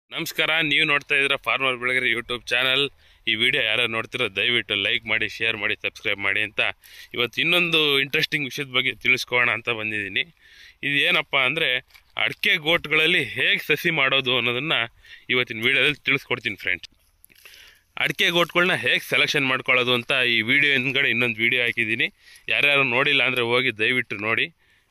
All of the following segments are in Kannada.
ನಮಸ್ಕಾರ ನೀವು ನೋಡ್ತಾ ಇದ್ದೀರಾ ಫಾರ್ಮರ್ ಬೆಳಗೆರೆ ಯೂಟ್ಯೂಬ್ ಚಾನಲ್ ಈ ವಿಡಿಯೋ ಯಾರು ನೋಡ್ತಿರೋ ದಯವಿಟ್ಟು ಲೈಕ್ ಮಾಡಿ ಶೇರ್ ಮಾಡಿ ಸಬ್ಸ್ಕ್ರೈಬ್ ಮಾಡಿ ಅಂತ ಇವತ್ತು ಇನ್ನೊಂದು ಇಂಟ್ರೆಸ್ಟಿಂಗ್ ವಿಷಯದ ಬಗ್ಗೆ ತಿಳಿಸ್ಕೋಣ ಅಂತ ಬಂದಿದ್ದೀನಿ ಇದು ಏನಪ್ಪ ಅಂದರೆ ಅಡಿಕೆ ಗೋಟ್ಗಳಲ್ಲಿ ಹೇಗೆ ಸಸಿ ಮಾಡೋದು ಅನ್ನೋದನ್ನು ಇವತ್ತಿನ ವಿಡಿಯೋದಲ್ಲಿ ತಿಳಿಸ್ಕೊಡ್ತೀನಿ ಫ್ರೆಂಡ್ಸ್ ಅಡಿಕೆ ಗೋಟ್ಗಳನ್ನ ಹೇಗೆ ಸೆಲೆಕ್ಷನ್ ಮಾಡ್ಕೊಳ್ಳೋದು ಅಂತ ಈ ವಿಡಿಯೋ ಹಿಂದ್ಗಡೆ ಇನ್ನೊಂದು ವಿಡಿಯೋ ಹಾಕಿದ್ದೀನಿ ಯಾರ್ಯಾರು ನೋಡಿಲ್ಲ ಅಂದರೆ ಹೋಗಿ ದಯವಿಟ್ಟು ನೋಡಿ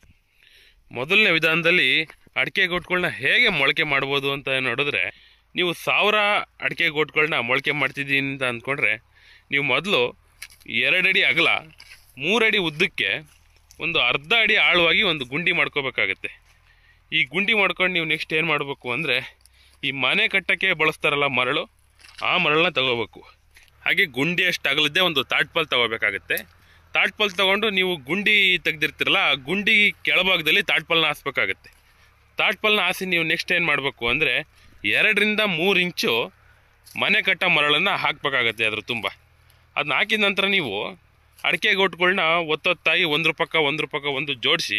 ಮೊದಲನೇ ವಿಧಾನದಲ್ಲಿ ಅಡಿಕೆ ಗೋಟ್ಗಳನ್ನ ಹೇಗೆ ಮೊಳಕೆ ಮಾಡ್ಬೋದು ಅಂತ ನೋಡಿದ್ರೆ ನೀವು ಸಾವಿರ ಅಡಿಕೆ ಗೋಟ್ಗಳನ್ನ ಮೊಳಕೆ ಮಾಡ್ತಿದ್ದೀನಿ ಅಂತ ಅಂದ್ಕೊಂಡ್ರೆ ನೀವು ಮೊದಲು ಎರಡಡಿ ಅಗಲ ಮೂರಡಿ ಉದ್ದಕ್ಕೆ ಒಂದು ಅರ್ಧ ಅಡಿ ಆಳವಾಗಿ ಒಂದು ಗುಂಡಿ ಮಾಡ್ಕೋಬೇಕಾಗತ್ತೆ ಈ ಗುಂಡಿ ಮಾಡ್ಕೊಂಡು ನೀವು ನೆಕ್ಸ್ಟ್ ಏನು ಮಾಡಬೇಕು ಅಂದರೆ ಈ ಮನೆ ಕಟ್ಟಕ್ಕೆ ಬಳಸ್ತಾರಲ್ಲ ಮರಳು ಆ ಮರಳನ್ನ ತಗೋಬೇಕು ಹಾಗೆ ಗುಂಡಿ ಅಷ್ಟು ಅಗಲದ್ದೇ ಒಂದು ತಾಟ್ಪಲ್ ತಗೋಬೇಕಾಗತ್ತೆ ತಾಟ್ಪಲ್ ತಗೊಂಡು ನೀವು ಗುಂಡಿ ತೆಗ್ದಿರ್ತೀರಲ್ಲ ಆ ಗುಂಡಿ ಕೆಳಭಾಗದಲ್ಲಿ ತಾಟ್ಪಲ್ನ ಹಾಸ್ಬೇಕಾಗತ್ತೆ ತಾಟ್ಪಲ್ನ ಹಾಸಿ ನೀವು ನೆಕ್ಸ್ಟ್ ಏನು ಮಾಡಬೇಕು ಅಂದರೆ ಎರಡರಿಂದ ಮೂರು ಇಂಚು ಮನೆ ಕಟ್ಟ ಮರಳನ್ನು ಹಾಕಬೇಕಾಗತ್ತೆ ಅದ್ರ ತುಂಬ ಅದನ್ನ ಹಾಕಿದ ನಂತರ ನೀವು ಅಡಿಕೆ ಗೊಟ್ಟುಗಳ್ನ ಒತ್ತೊತ್ತಾಗಿ ಒಂದ್ರ ಪಕ್ಕ ಒಂದ್ರ ಪಕ್ಕ ಒಂದು ಜೋಡಿಸಿ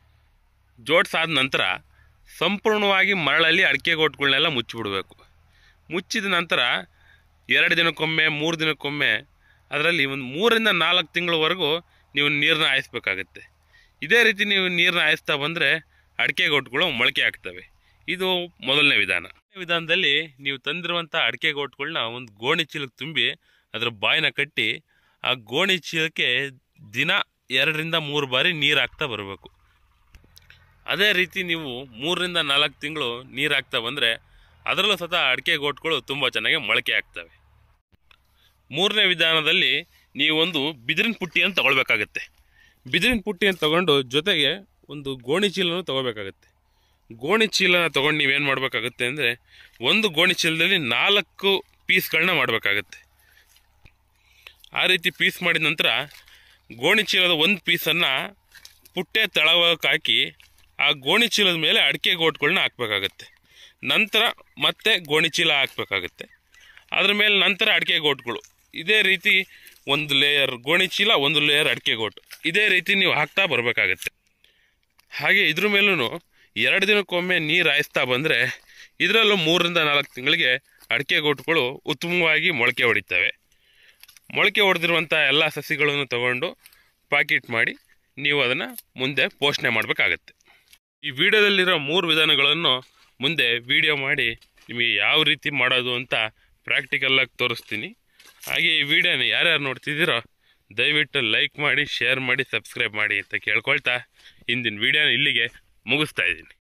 ಜೋಡಿಸಾದ ನಂತರ ಸಂಪೂರ್ಣವಾಗಿ ಮರಳಲ್ಲಿ ಅಡಿಕೆ ಗೊಟ್ಟುಗಳನ್ನೆಲ್ಲ ಮುಚ್ಚಿಬಿಡಬೇಕು ಮುಚ್ಚಿದ ನಂತರ ಎರಡು ದಿನಕ್ಕೊಮ್ಮೆ ಮೂರು ದಿನಕ್ಕೊಮ್ಮೆ ಅದರಲ್ಲಿ ಒಂದು ಮೂರರಿಂದ ನಾಲ್ಕು ತಿಂಗಳವರೆಗೂ ನೀವು ನೀರನ್ನ ಹಾಯಿಸ್ಬೇಕಾಗತ್ತೆ ಇದೇ ರೀತಿ ನೀವು ನೀರನ್ನ ಹಾಯಿಸ್ತಾ ಬಂದರೆ ಅಡಿಕೆ ಗೊಟ್ಟುಗಳು ಮೊಳಕೆ ಆಗ್ತವೆ ಇದು ಮೊದಲನೇ ವಿಧಾನ ಮೊದಲನೇ ವಿಧಾನದಲ್ಲಿ ನೀವು ತಂದಿರುವಂಥ ಅಡಿಕೆ ಗೊಟ್ಟುಗಳನ್ನ ಒಂದು ಗೋಣಿ ಚೀಲಕ್ಕೆ ತುಂಬಿ ಅದರ ಬಾಯಿನ ಕಟ್ಟಿ ಆ ಗೋಣಿ ಚೀಲಕ್ಕೆ ದಿನ ಎರಡರಿಂದ ಮೂರು ಬಾರಿ ನೀರು ಹಾಕ್ತಾ ಬರಬೇಕು ಅದೇ ರೀತಿ ನೀವು ಮೂರರಿಂದ ನಾಲ್ಕು ತಿಂಗಳು ನೀರು ಹಾಕ್ತಾ ಬಂದರೆ ಅದರಲ್ಲೂ ಸಹ ಅಡಿಕೆ ಗೋಟ್ಗಳು ತುಂಬ ಚೆನ್ನಾಗಿ ಮೊಳಕೆ ಆಗ್ತವೆ ಮೂರನೇ ವಿಧಾನದಲ್ಲಿ ನೀವೊಂದು ಬಿದಿರಿನ ಪುಟ್ಟಿಯನ್ನು ತಗೊಳ್ಬೇಕಾಗತ್ತೆ ಬಿದಿರಿನ ಪುಟ್ಟಿಯನ್ನು ತಗೊಂಡು ಜೊತೆಗೆ ಒಂದು ಗೋಣಿ ಚೀಲನೂ ತಗೋಬೇಕಾಗತ್ತೆ ಗೋಣಿ ಚೀಲನ ತೊಗೊಂಡು ನೀವೇನು ಮಾಡಬೇಕಾಗುತ್ತೆ ಅಂದರೆ ಒಂದು ಗೋಣಿ ಚೀಲದಲ್ಲಿ ನಾಲ್ಕು ಪೀಸ್ಗಳನ್ನ ಮಾಡಬೇಕಾಗತ್ತೆ ಆ ರೀತಿ ಪೀಸ್ ಮಾಡಿದ ನಂತರ ಗೋಣಿ ಚೀಲದ ಒಂದು ಪೀಸನ್ನು ಪುಟ್ಟೆ ತಳವಾಗಿ ಹಾಕಿ ಆ ಗೋಣಿ ಚೀಲದ ಮೇಲೆ ಅಡಿಕೆ ಗೋಟ್ಗಳನ್ನ ಹಾಕಬೇಕಾಗತ್ತೆ ನಂತರ ಮತ್ತೆ ಗೋಣಿ ಚೀಲ ಹಾಕಬೇಕಾಗತ್ತೆ ಅದ್ರ ಮೇಲೆ ನಂತರ ಅಡಿಕೆ ಗೋಟ್ಗಳು ಇದೇ ರೀತಿ ಒಂದು ಲೇಯರ್ ಗೋಣಿ ಚೀಲ ಒಂದು ಲೇಯರ್ ಅಡಿಕೆ ಗೋಟು ಇದೇ ರೀತಿ ನೀವು ಹಾಕ್ತಾ ಬರಬೇಕಾಗತ್ತೆ ಹಾಗೆ ಇದ್ರ ಮೇಲೂ ಎರಡು ದಿನಕ್ಕೊಮ್ಮೆ ನೀರು ಹಾಯಿಸ್ತಾ ಬಂದರೆ ಇದರಲ್ಲೂ ಮೂರರಿಂದ ನಾಲ್ಕು ತಿಂಗಳಿಗೆ ಅಡಿಕೆ ಗೋಟುಗಳು ಉತ್ತಮವಾಗಿ ಮೊಳಕೆ ಹೊಡಿತವೆ ಮೊಳಕೆ ಹೊಡೆದಿರುವಂಥ ಎಲ್ಲ ಸಸಿಗಳನ್ನು ತಗೊಂಡು ಪ್ಯಾಕೆಟ್ ಮಾಡಿ ನೀವು ಅದನ್ನು ಮುಂದೆ ಪೋಷಣೆ ಮಾಡಬೇಕಾಗತ್ತೆ ಈ ವಿಡಿಯೋದಲ್ಲಿರೋ ಮೂರು ವಿಧಾನಗಳನ್ನು ಮುಂದೆ ವಿಡಿಯೋ ಮಾಡಿ ನಿಮಗೆ ಯಾವ ರೀತಿ ಮಾಡೋದು ಅಂತ ಪ್ರಾಕ್ಟಿಕಲ್ಲಾಗಿ ತೋರಿಸ್ತೀನಿ ಹಾಗೆ ಈ ವಿಡಿಯೋನ ಯಾರ್ಯಾರು ನೋಡ್ತಿದ್ದೀರೋ ದಯವಿಟ್ಟು ಲೈಕ್ ಮಾಡಿ ಶೇರ್ ಮಾಡಿ ಸಬ್ಸ್ಕ್ರೈಬ್ ಮಾಡಿ ಅಂತ ಕೇಳ್ಕೊಳ್ತಾ ಇಂದಿನ ವಿಡಿಯೋನ ಇಲ್ಲಿಗೆ ಮುಗಿಸ್ತಾ ಇದ್ದೀನಿ